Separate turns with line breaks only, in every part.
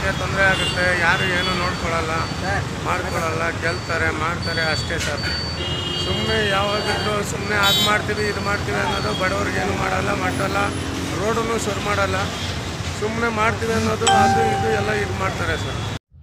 ಜನಗಳಿಗೆ ತೊಂದರೆ ಆಗುತ್ತೆ ಯಾರು ಏನು ನೋಡ್ಕೊಳ್ಳಲ್ಲ ಮಾಡ್ಕೊಳ್ಳಲ್ಲ ಗೆಲ್ತಾರೆ ಮಾಡ್ತಾರೆ ಅಷ್ಟೇ ಸರ್ ಸುಮ್ಮನೆ ಯಾವಾಗಿದ್ರು ಸುಮ್ಮನೆ ಅದು ಮಾಡ್ತೀವಿ ಇದು ಮಾಡ್ತೀವಿ ಅನ್ನೋದು ಬಡವ್ರಿಗೆ ಏನು ಮಾಡಲ್ಲ ಮಾಡಲ್ಲ ರೋಡನ್ನು ಶುರು ಮಾಡಲ್ಲ ಸುಮ್ಮನೆ ಮಾಡ್ತೀವಿ ಅನ್ನೋದು ಅದು ಇದು ಎಲ್ಲ ಇದು ಮಾಡ್ತಾರೆ ಸರ್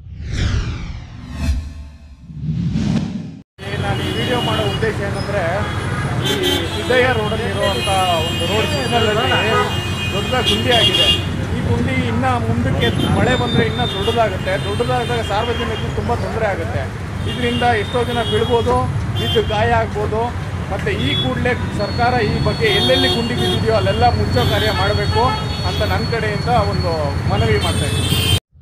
ನಾನು ಈ ವಿಡಿಯೋ ಮಾಡೋ ಉದ್ದೇಶ ಏನಂದ್ರೆ ಈ ಸಿದ್ದಯ್ಯ ರೋಡಲ್ಲಿ ಇರುವಂಥ ಒಂದು ರೋಡ್ ಸಿಗ್ನಲಲ್ಲಿ ದೊಡ್ಡ ಗುಂಡಿ ಆಗಿದೆ ಈ ಗುಂಡಿ ಇನ್ನ ಮುಂದಕ್ಕೆ ಮಳೆ ಬಂದರೆ ಇನ್ನೂ ದೊಡ್ಡದಾಗುತ್ತೆ ದೊಡ್ಡದಾದಾಗ ಸಾರ್ವಜನಿಕರು ತುಂಬ ತೊಂದರೆ ಆಗುತ್ತೆ ಇದರಿಂದ ಎಷ್ಟೋ ಜನ ಬೀಳ್ಬೋದು ಬಿದ್ದು ಗಾಯ ಆಗ್ಬೋದು ಮತ್ತು ಈ ಕೂಡಲೇ ಸರ್ಕಾರ ಈ ಬಗ್ಗೆ ಎಲ್ಲೆಲ್ಲಿ ಗುಂಡಿ ಬಿದ್ದಿದೆಯೋ ಅಲ್ಲೆಲ್ಲ ಮುಚ್ಚೋ ಕಾರ್ಯ ಮಾಡಬೇಕು ಅಂತ ನನ್ನ ಕಡೆಯಿಂದ ಒಂದು ಮನವಿ ಮಾಡ್ತಾ ಇದ್ದೀನಿ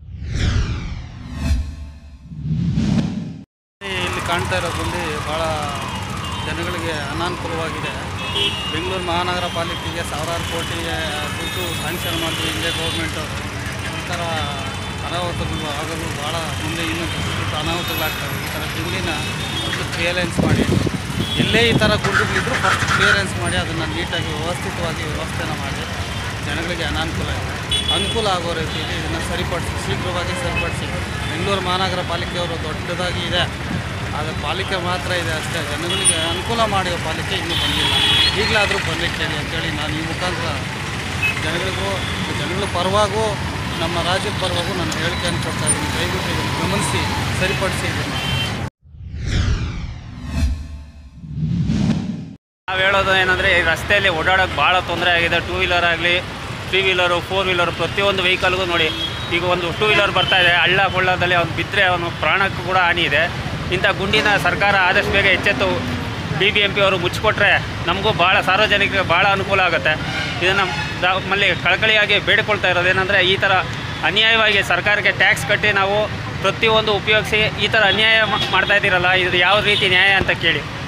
ಇಲ್ಲಿ ಕಾಣ್ತಾ ಇರೋ ಗುಂಡಿ ಭಾಳ ಜನಗಳಿಗೆ ಅನಾನುಕೂಲವಾಗಿದೆ ಬೆಂಗಳೂರು ಮಹಾನಗರ ಪಾಲಿಕೆಗೆ ಸಾವಿರಾರು ಕೋಟಿ ದುಡ್ಡು ಸ್ಯಾಂಕ್ಷನ್ ಮಾಡಿ ಇಂಡಿಯಾ ಗೌರ್ಮೆಂಟು ಈ ಥರ ಅನಾಹುತಗಳು ಆಗಲು ಭಾಳ ಮುಂದೆ ಇನ್ನೂ ದೊಡ್ಡ ಅನಾಹುತಗಳಾಗ್ತವೆ ಈ ಥರ ಗುಂಡಿನ ಫಸ್ಟ್ ಕ್ಲಿಯರೆನ್ಸ್ ಮಾಡಿ ಎಲ್ಲೇ ಈ ಥರ ಗುಂಡಿಗಳಿದ್ದರೂ ಫಸ್ಟ್ ಕ್ಲಿಯರೆನ್ಸ್ ಮಾಡಿ ಅದನ್ನು ನೀಟಾಗಿ ವ್ಯವಸ್ಥಿತವಾಗಿ ವ್ಯವಸ್ಥೆನ ಮಾಡಿ ಜನಗಳಿಗೆ ಅನಾನುಕೂಲ ಇದೆ ಅನುಕೂಲ ಆಗೋ ರೀತಿಯಲ್ಲಿ ಇದನ್ನು ಸರಿಪಡಿಸಿ ಶೀಘ್ರವಾಗಿ ಸರಿಪಡಿಸಿ ಬೆಂಗಳೂರು ಮಹಾನಗರ ಪಾಲಿಕೆಯವರು ದೊಡ್ಡದಾಗಿ ಇದೆ ಆದರೆ ಪಾಲಿಕೆ ಮಾತ್ರ ಇದೆ ಅಷ್ಟೇ ಜನಗಳಿಗೆ ಅನುಕೂಲ ಮಾಡಿರೋ ಪಾಲಿಕೆ ಇನ್ನೂ ಬಂದಿಲ್ಲ ಈಗಲಾದರೂ ಬರಲಿಕ್ಕೆ ಹೇಳಿ ಅಂತೇಳಿ ನಾನು ಈ ಮುಖಾಂತರ ಜನಗಳಿಗೂ ಜನಗಳ ಪರವಾಗೂ ನಮ್ಮ ರಾಜ್ಯದ ಪರವಾಗೂ ನಾನು ಹೇಳಿಕೆಯನ್ನು ಕೊಡ್ತಾ ಇದ್ದೀನಿ ದಯವಿಟ್ಟು ಇದನ್ನು ಗಮನಿಸಿ ಸರಿಪಡಿಸಿ ಇದನ್ನು
ನಾವು ಹೇಳೋದು ಏನಂದರೆ ಈ ರಸ್ತೆಯಲ್ಲಿ ಓಡಾಡೋಕ್ಕೆ ಭಾಳ ತೊಂದರೆ ಆಗಿದೆ ಟೂ ವೀಲರ್ ಆಗಲಿ ತ್ರೀ ವೀಲರು ಫೋರ್ ವೀಲರು ಪ್ರತಿಯೊಂದು ವೆಹಿಕಲ್ಗೂ ನೋಡಿ ಈಗ ಒಂದು ಟೂ ವೀಲರ್ ಬರ್ತಾ ಇದೆ ಹಳ್ಳ ಕೊಳ್ಳದಲ್ಲಿ ಅವ್ನು ಬಿದ್ದರೆ ಅವನು ಪ್ರಾಣಕ್ಕೂ ಕೂಡ ಹಾನಿ ಇದೆ ಇಂಥ ಗುಂಡಿನ ಸರ್ಕಾರ ಆದಷ್ಟು ಬೇಗ ಎಚ್ಚೆತ್ತು ಬಿ ಬಿ ಎಂ ಪಿ ಅವರು ಮುಚ್ಚಿಕೊಟ್ರೆ ನಮಗೂ ಭಾಳ ಸಾರ್ವಜನಿಕರಿಗೆ ಭಾಳ ಅನುಕೂಲ ಆಗುತ್ತೆ ಇದನ್ನು ನಮ್ಮಲ್ಲಿ ಕಳಕಳಿಯಾಗಿ ಬೇಡಿಕೊಳ್ತಾ ಇರೋದೇನೆಂದರೆ ಈ ಥರ ಅನ್ಯಾಯವಾಗಿ ಸರ್ಕಾರಕ್ಕೆ ಟ್ಯಾಕ್ಸ್ ಕಟ್ಟಿ ನಾವು ಪ್ರತಿಯೊಂದು ಉಪಯೋಗಿಸಿ ಈ ಥರ ಅನ್ಯಾಯ ಮಾ- ಮಾಡ್ತಾ ಇದ್ದೀರಲ್ಲ ಇದು ಯಾವ ರೀತಿ ನ್ಯಾಯ ಅಂತ ಕೇಳಿ